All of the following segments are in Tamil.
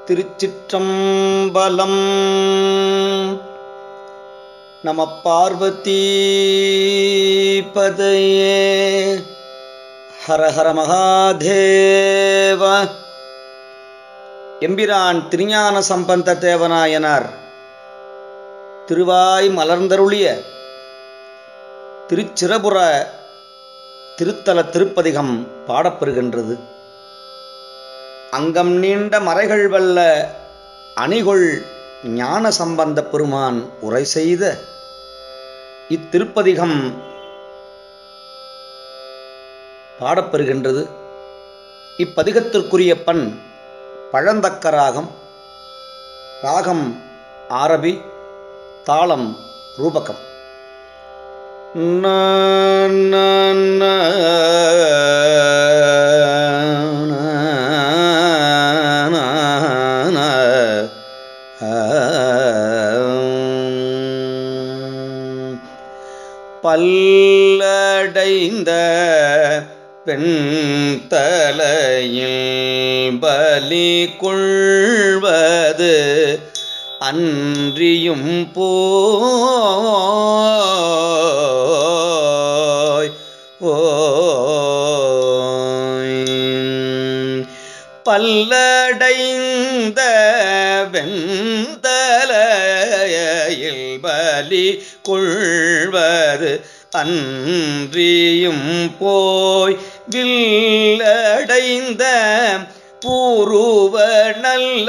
திருச்சிற்றம்பலம் நம பார்வதி பதையே ஹரஹர மகாதேவ எம்பிரான் திருஞான சம்பந்த தேவநாயனார் திருவாய் மலர்ந்தருளிய திருச்சிரபுர திருத்தல திருப்பதிகம் பாடப்பெறுகின்றது அங்கம் நீண்ட மறைகள் வல்ல அணிகொள் ஞான சம்பந்த பெருமான் உரை செய்த இத்திருப்பதிகம் பாடப்பெறுகின்றது இப்பதிகத்திற்குரிய பண் பழந்தக்க ராகம் ராகம் ஆரபி தாளம் ரூபகம் பல்லடைந்த பெண்தலையில் பலி கொள்வது அன்றியும் போய் ஓய் பல்லடைந்த வெந்தலையில் பலி கொள்வது அன்றியும் போய் வில்லடைந்த பூருவ நல்ல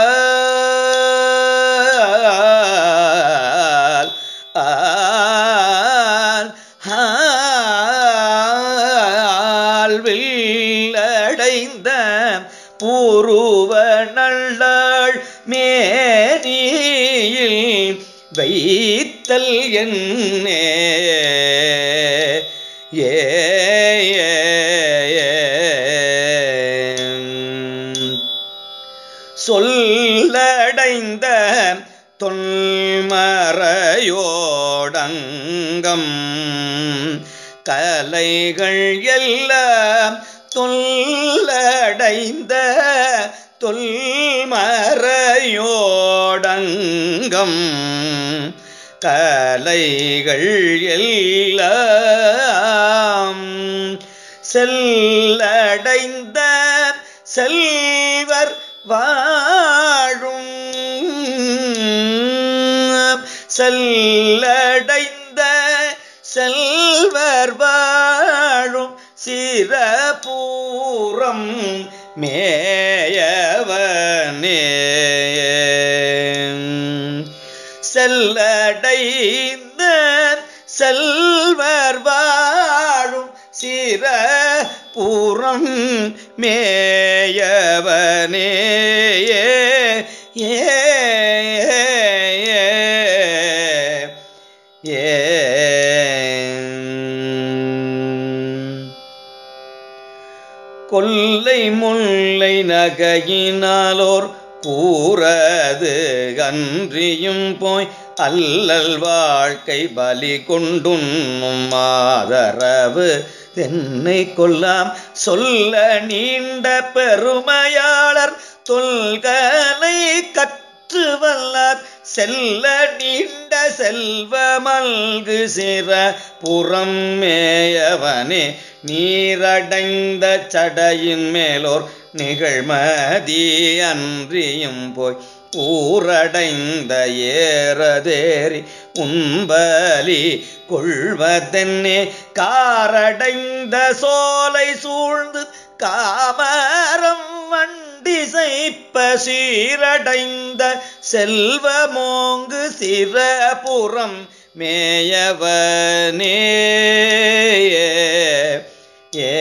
வில்லடைந்த பூருவ நல்லாள் மேனியில் வைத்தல் என்னே ஏ சொல்லடைந்த தொல்மறையோடங்கம் கலைகள் எல்லாம் தொல்லடைந்த தொல்மறையோடங்கம் கலைகள் எல்லாம் செல்லடைந்த செல்வர் வாழும் செல்லடைந்த செல்வர் வாழும் சிறபூரம் மேயவனே செல்லடைந்த செல்வர் வாழும் சிற பூரம் மேயவனே ஏ ஏ கொல்லை முல்லை நகையினாலோர் கூறது அன்றியும் போய் அல்லல் வாழ்க்கை பலி கொண்டுண்ணும் மாதரவு தென்னை கொல்லாம் சொல்ல நீண்ட பெருமையாளர் தொல்கலை கற்று வல்லார் செல்ல நீண்ட செல்வ மல்கு சிற புறம் மேயவனே நீரடைந்த சடையின் மேலோர் நிகழ்மதி அன்றியும் போய் ஊரடைந்த ஏறதேறி உம்பலி கொள்வதென்னே காரடைந்த சோலை சூழ்ந்து காமரம் வண்டிசைப்ப சீரடைந்த செல்வமோங்கு சிறபுறம் மேயவனே ஏ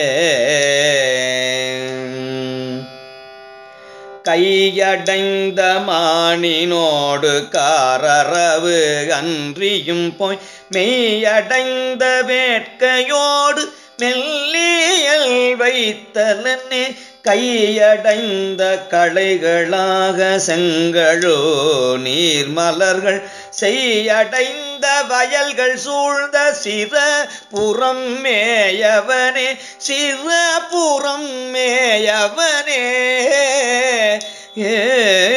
கையடைந்த மானினோடு காரரவு அன்றியும் போய் மெய்யடைந்த வேட்கையோடு மெல்லியல் வைத்தலனே கையடைந்த களைகளாக செங்கழோ நீர்மலர்கள் செய்யடைந்த வயல்கள் சூழ்ந்த சிற புறம் மேயவனே சிற புறம் மேயவனே ஏ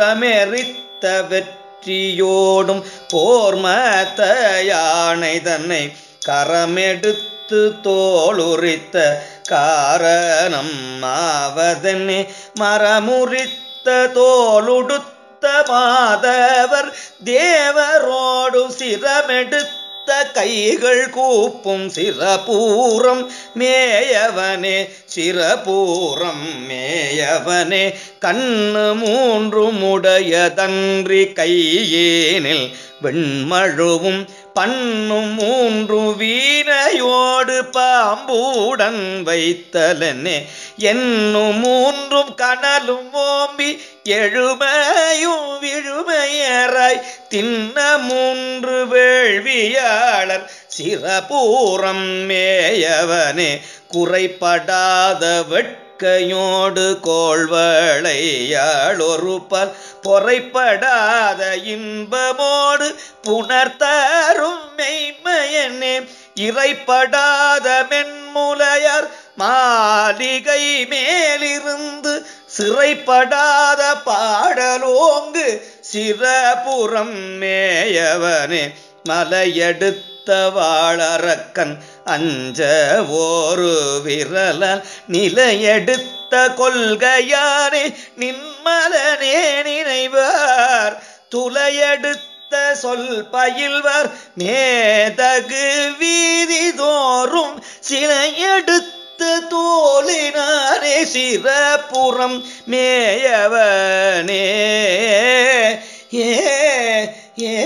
புறமெறித்த வெற்றியோடும் போர்மத்த யானை தன்னை கரமெடுத்து தோளுரித்த காரணம் ஆவதென்னே மரமுறித்த தோளுடுத்த மாதவர் தேவரோடு சிரமெடுத்த கைகள் கூப்பும் சிறபூரம் மேயவனே சிறபூரம் மேயவனே கண்ணு மூன்றும் உடையதன்றி கையேனில் வெண்மழுவும் பண்ணும் மூன்று வீணையோடு பாம்புடன் வைத்தலனே என்னும் மூன்றும் கனலும் ஓம்பி எழுமையும் விழுமையராய் தின்ன மூன்று வேள்வியாளர் சிறபூரம் மேயவனே குறைபடாத வெட்கையோடு கோள்வளையாளொரு பல் பொறைப்படாத இன்பமோடு புணர்த்தரும் மெய்மையனே இறைப்படாத மென்முலையர் மாளிகை மேலிருந்து சிறைப்படாத பாடலோங்கு சிறபுறம் மேயவனே மலையெடுத்த வாழறக்கன் அஞ்ச ஒரு விரலால் நிலையெடுத்த கொள்கையானே நின்மலனே நினைவார் துளையெடுத்த சொல் பயில்வர் மேதகு வீதி தோறும் சிலையெடுத்த தோலினானே சிறப்புறம் மேயவனே ஏ ஏ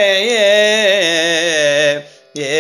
ஏ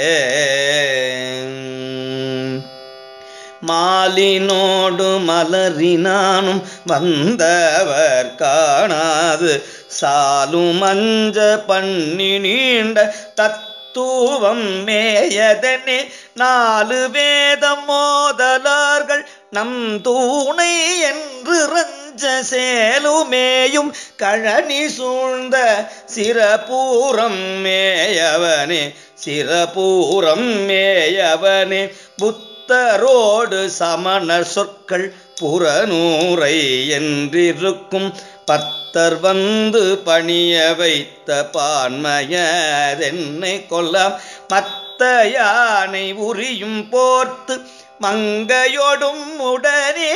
மாலினோடு மலரினானும் வந்தவர் காணாது சாலும் அஞ்ச பண்ணி நீண்ட தத்துவம் மேயதனே நாலு வேதம் மோதலார்கள் நம் தூணை என்று ரஞ்ச சேலுமேயும் கழனி சூழ்ந்த சிறபூரம் மேயவனே சிறபூரம் மேயவனே புத்தரோடு சமண சொற்கள் புறநூரை என்றிருக்கும் பத்தர் வந்து பணிய வைத்த பான்மையதென்னை கொல்லாம் மத்த யானை உரியும் போர்த்து மங்கையொடும் உடனே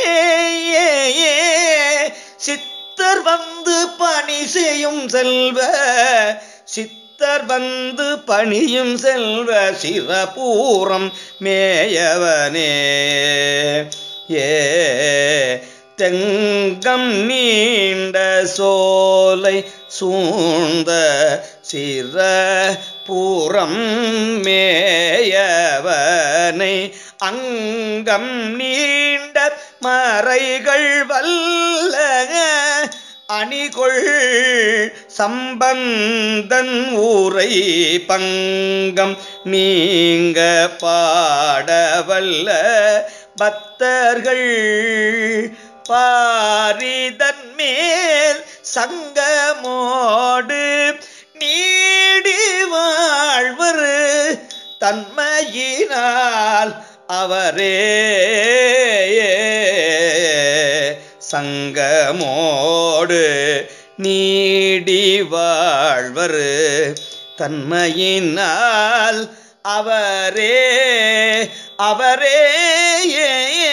சித்தர் வந்து பணி செய்யும் செல்வ சித்தர் வந்து பணியும் செல்வ சிறபூரம் மேயவனே ஏ தெங்கம் நீண்ட சோலை சூழ்ந்த சிற பூரம் மேயவனை அங்கம் நீண்ட மறைகள் வல்ல அணிகொள் சம்பந்தன் ஊரை பங்கம் நீங்க பாடவல்ல பக்தர்கள் பாரிதன் மேல் சங்கமோடு நீடி வாழ்வர் தன்மையினால் அவரே சங்கமோடு நீடி வாழ்வர் தன்மையினால் அவரே அவரே ஏ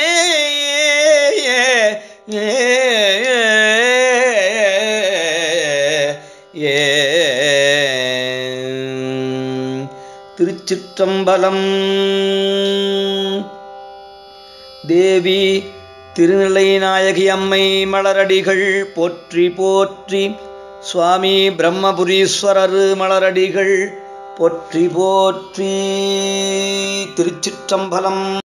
ஏ திருச்சிற்றம்பலம் தேவி திருநிலை நாயகி அம்மை மலரடிகள் போற்றி போற்றி சுவாமி பிரம்மபுரீஸ்வரர் மலரடிகள் போற்றி போற்றி திருச்சிற்றம்பலம்